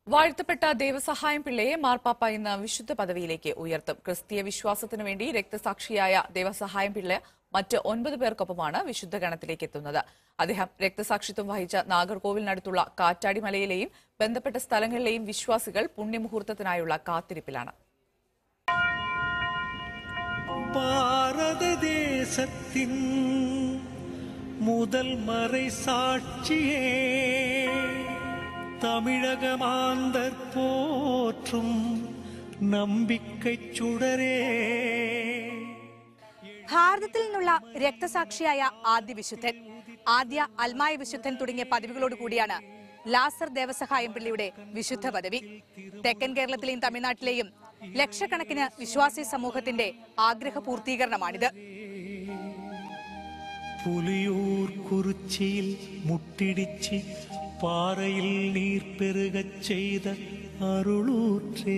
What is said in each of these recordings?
വാഴ്ത്തപ്പെട്ട ദേവസഹായം പിള്ളയെ മാർപ്പാപ്പ ഇന്ന് വിശുദ്ധ പദവിയിലേക്ക് ഉയർത്തും ക്രിസ്തീയ വിശ്വാസത്തിനു വേണ്ടി രക്തസാക്ഷിയായ ദേവസഹായം പിള്ള മറ്റ് ഒൻപത് പേർക്കൊപ്പമാണ് വിശുദ്ധ ഗണത്തിലേക്ക് എത്തുന്നത് അദ്ദേഹം രക്തസാക്ഷിത്വം വഹിച്ച നാഗർകോവിലിനടുത്തുള്ള കാറ്റാടി മലയിലെയും ബന്ധപ്പെട്ട സ്ഥലങ്ങളിലെയും വിശ്വാസികൾ പുണ്യമുഹൂർത്തത്തിനായുള്ള കാത്തിരിപ്പിലാണ് பாரததேசத்தின் முதல் மறை சாட்சியே தமிழகமாந்தர் போற்றும் நம்பிக்கை சுடரே ഭാരതത്തിൽ നിന്നുള്ള രക്തസാക്ഷിയായ ആദ്യ വിശുദ്ധൻ ആദ്യ അൽമായ വിശുദ്ധൻ തുടങ്ങിയ പദവികളോട് കൂടിയാണ് ലാസർ ദേവസഹായം പിള്ളിയുടെ വിശുദ്ധ പദവി തെക്കൻ കേരളത്തിലെയും തമിഴ്നാട്ടിലെയും ലക്ഷക്കണക്കിന് വിശ്വാസി സമൂഹത്തിന്റെ ആഗ്രഹ പൂർത്തീകരണമാണിത് പുലിയൂർ കുറിച്ചിയിൽ മുട്ടിടിച്ച് പാറയിൽ നീർ പെരുകச் ചെയ്ത അരുളൂற்றേ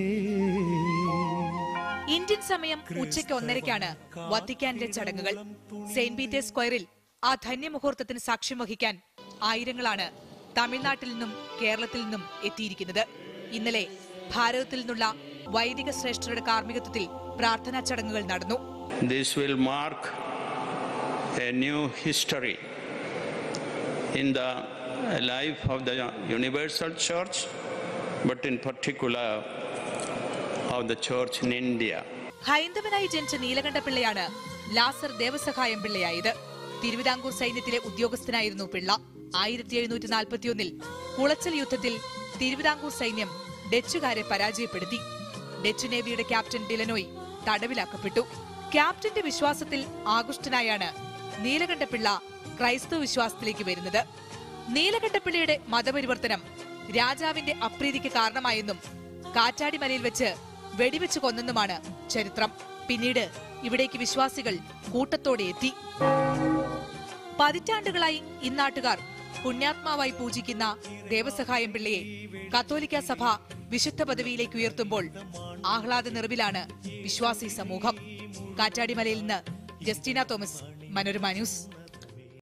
ഇന്ത്യൻ സമയം ഉച്ചയ്ക്ക് ഒന്നരയ്ക്കാണ് വത്തിക്കാനിലെ ചടങ്ങുകൾ സെയിന്റ് പീറ്റേഴ്സ് സ്ക്വയറിൽ ആ ധന്യമുഹൂർത്തത്തിന് സാക്ഷ്യം വഹിക്കാൻ ആയിരങ്ങളാണ് തമിഴ്നാട്ടിൽ നിന്നും കേരളത്തിൽ നിന്നും എത്തിയിരിക്കുന്നത് ഇന്നലെ ഭാരതത്തിൽ നിന്നുള്ള വൈദിക ശ്രേഷ്ഠരുടെ കാർമ്മികത്വത്തിൽ പ്രാർത്ഥനാ ചടങ്ങുകൾ നടന്നു This will mark a new history in the life of the Universal Church, but in particular of the Church in India. ഹൈന്ദവനായി ജനിച്ച നീലകണ്ഠ പിള്ളയാണ് ലാസർ ദേവസഹായം പിള്ളയായത് തിരുവിതാംകൂർ സൈന്യത്തിലെ ഉദ്യോഗസ്ഥനായിരുന്നു പിള്ള ആയിരത്തി എഴുന്നൂറ്റി നാൽപ്പത്തിയൊന്നിൽ കുളച്ചൽ യുദ്ധത്തിൽ തിരുവിതാംകൂർ സൈന്യം ഡച്ചുകാരെ പരാജയപ്പെടുത്തി ഡച്ച് നേവിയുടെ ക്യാപ്റ്റൻ ഡിലനോയ് തടവിലാക്കപ്പെട്ടു ക്യാപ്റ്റന്റെ വിശ്വാസത്തിൽ ആകൃഷ്ടനായാണ് നീലകണ്ഠപിള്ള ക്രൈസ്തവ വിശ്വാസത്തിലേക്ക് വരുന്നത് നീലകണ്ഠപിള്ളയുടെ മതപരിവർത്തനം രാജാവിന്റെ അപ്രീതിക്ക് കാരണമായെന്നും കാറ്റാടിമലയിൽ വെച്ച് വെടിവെച്ച് കൊന്നെന്നുമാണ് ചരിത്രം പിന്നീട് ഇവിടേക്ക് വിശ്വാസികൾ കൂട്ടത്തോടെ എത്തി പതിറ്റാണ്ടുകളായി ഇന്നാട്ടുകാർ പുണ്യാത്മാവായി പൂജിക്കുന്ന ദേവസഹായം പിള്ളയെ കത്തോലിക്ക സഭ വിശുദ്ധ പദവിയിലേക്ക് ഉയർത്തുമ്പോൾ ആഹ്ലാദ നിറവിലാണ് വിശ്വാസി സമൂഹം കാറ്റാടിമലയിൽ നിന്ന് ജസ്റ്റിന തോമസ് മനോരമ ന്യൂസ്